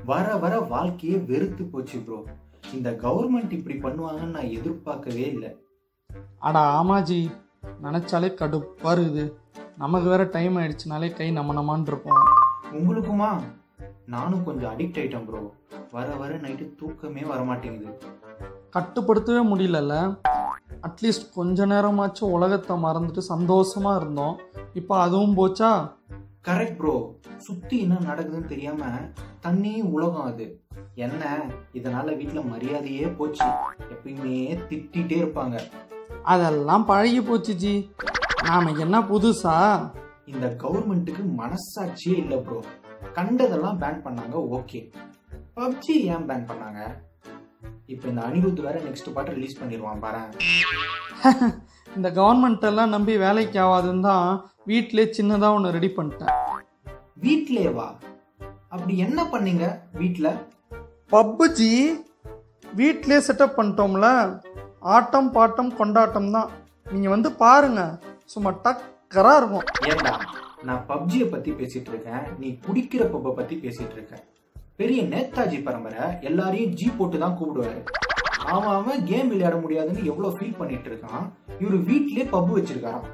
வர வர வாழ்க்கையே வெறுத்து போச்சு ப்ரோ இந்த கவர்மெண்ட் இப்படி பண்ணுவாங்கன்னு நான் எதிர்பார்க்கவே இல்லை அடா ஆமாஜி நினச்சாலே கடுப்பாக இருக்குது நமக்கு வேற டைம் ஆயிடுச்சுனாலே கை நம்ம நம்மான் இருப்போம் உங்களுக்குமா நானும் கொஞ்சம் அடிக்ட் ஆயிட்டேன் ப்ரோ வர வர நைட்டு தூக்கமே வர மாட்டேங்குது கட்டுப்படுத்தவே முடியலல்ல அட்லீஸ்ட் கொஞ்ச நேரமாச்சும் உலகத்தை மறந்துட்டு சந்தோஷமா இருந்தோம் இப்போ அதுவும் போச்சா கரெக்ட் ப்ரோ சுத்தி என்ன நடக்குதுன்னு தெரியாம தண்ணி உலகம் அது என்ன இதனால வீட்ல மரியாதையே போச்சு எப்பயுமே திட்டிகிட்டே இருப்பாங்க அதெல்லாம் பழகி போச்சு ஜி நாம என்ன புதுசா இந்த கவர்மெண்ட்டுக்கு மனசாட்சியே இல்லை ப்ரோ கண்டதெல்லாம் பேன் பண்ணாங்க ஓகே பப்ஜி ஏன் பேன் பண்ணாங்க இப்போ இந்த அனிருத் வேற நெக்ஸ்ட் பாட்டு ரிலீஸ் பண்ணிடுவான் பாரு இந்த கவர்மெண்ட் எல்லாம் நம்பி வேலைக்கு ஆகாதுன்னு தான் வீட்டிலே சின்னதாக ஒன்று ரெடி பண்ணிட்டேன் வீட்லயே வா அப்படி என்ன பண்ணீங்க வீட்ல பப்புஜி வீட்டிலே செட்டப் பண்ணிட்டோம்ல ஆட்டம் பாட்டம் கொண்டாட்டம் தான் நீங்கள் வந்து பாருங்க சும்மா டக்கராக இருக்கும் ஏண்டா நான் பப்ஜியை பத்தி பேசிட்டு இருக்கேன் நீ குடிக்கிற பப்பை பத்தி பேசிட்டு இருக்க பெரிய நேதாஜி பரம்பரை எல்லாரையும் ஜி போட்டு தான் கூப்பிடுவாரு அவன் அவன் கேம் விளையாட முடியாதுன்னு எவ்வளவு ஃபீல் பண்ணிட்டு இருக்கான் இவரு வீட்லயே பப் வச்சிருக்காராம்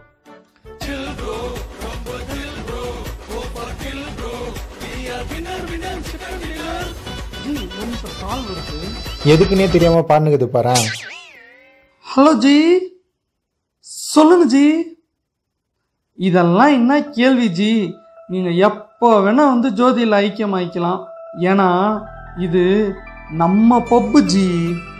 ஜி ஒரு நிமிஷம் கால் வருது எதுக்குன்னே தெரியாம பாடுனுக்குது பாரு ஹலோ ஜி சொல்லுங்க ஜி இதெல்லாம் என்ன கேள்வி ஜி நீங்கள் எப்போ வேணால் வந்து ஜோதியில் ஐக்கியம் ஆயிக்கலாம் ஏன்னா இது நம்ம பப்பு ஜி